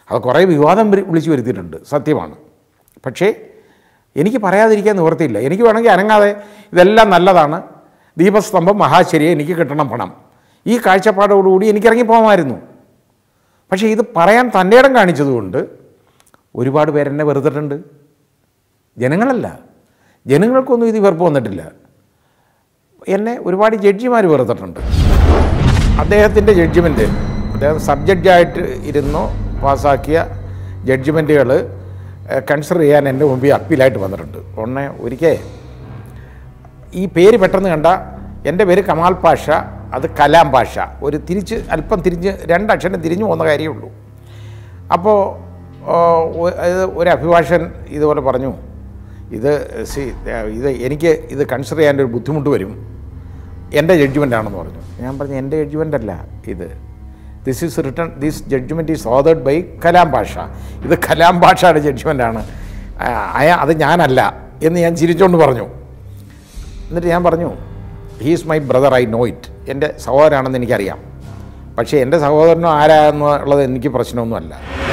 അത് കുറേ വിവാദം വരി- വിളിച്ചു വരുത്തിയിട്ടുണ്ട് സത്യമാണ് പക്ഷേ എനിക്ക് പറയാതിരിക്കാൻ നിവർത്തിയില്ല എനിക്ക് വേണമെങ്കിൽ അനങ്ങാതെ ഇതെല്ലാം നല്ലതാണ് ദീപസ്തംഭം മഹാശരിയെ എനിക്ക് കിട്ടണം പണം ഈ കാഴ്ചപ്പാടോടുകൂടി എനിക്ക് ഇറങ്ങിപ്പോകാമായിരുന്നു പക്ഷേ ഇത് പറയാൻ തൻ്റെ ഇടം കാണിച്ചതുകൊണ്ട് ഒരുപാട് പേരെന്നെ വെറുതിട്ടുണ്ട് ജനങ്ങളല്ല ജനങ്ങൾക്കൊന്നും ഇത് വെറുപ്പ് വന്നിട്ടില്ല എന്നെ ഒരുപാട് ജഡ്ജിമാർ വെറുത്തിട്ടുണ്ട് അദ്ദേഹത്തിൻ്റെ ജഡ്ജിമെൻറ്റ് അദ്ദേഹം സബ്ജഡ്ജായിട്ട് ഇരുന്നു പാസ്സാക്കിയ ജഡ്ജിമെൻറ്റുകൾ കൺസിഡർ ചെയ്യാൻ എൻ്റെ മുമ്പിൽ അപ്പീലായിട്ട് വന്നിട്ടുണ്ട് ഒന്ന് ഒരിക്കൽ ഈ പേര് പെട്ടെന്ന് കണ്ട എൻ്റെ പേര് കമാൽ പാഷ അത് കലാം പാഷ ഒരു തിരിച്ച് അല്പം തിരിഞ്ഞ് രണ്ടക്ഷരം തിരിഞ്ഞു പോകുന്ന കാര്യമേ ഉള്ളൂ അപ്പോൾ ഇത് ഒരു അഭിഭാഷകൻ ഇതുപോലെ പറഞ്ഞു ഇത് സി ഇത് എനിക്ക് ഇത് കൺസിഡർ ചെയ്യാൻ ഒരു ബുദ്ധിമുട്ട് വരും എൻ്റെ ജഡ്ജ്മെൻ്റ് ആണെന്ന് പറഞ്ഞു ഞാൻ പറഞ്ഞു എൻ്റെ ജഡ്ജ്മെൻ്റ് അല്ല ഇത് this is written this judgement is ഓതേഡ് ബൈ കലാം ഭാഷ ഇത് കലാം ഭാഷയുടെ ജഡ്ജ്മെൻ്റ് ആണ് ആ, അയ- അത് ഞാനല്ല എന്ന് ഞാൻ ചിരിച്ചുകൊണ്ട് പറഞ്ഞു എന്നിട്ട് ഞാൻ പറഞ്ഞു he's my brother I know it എൻ്റെ സഹോദരനാണെന്ന് എനിക്കറിയാം പക്ഷേ എൻ്റെ സഹോദരനോ ആരാന്നുള്ളത് എനിക്ക് പ്രശ്നമൊന്നുമല്ല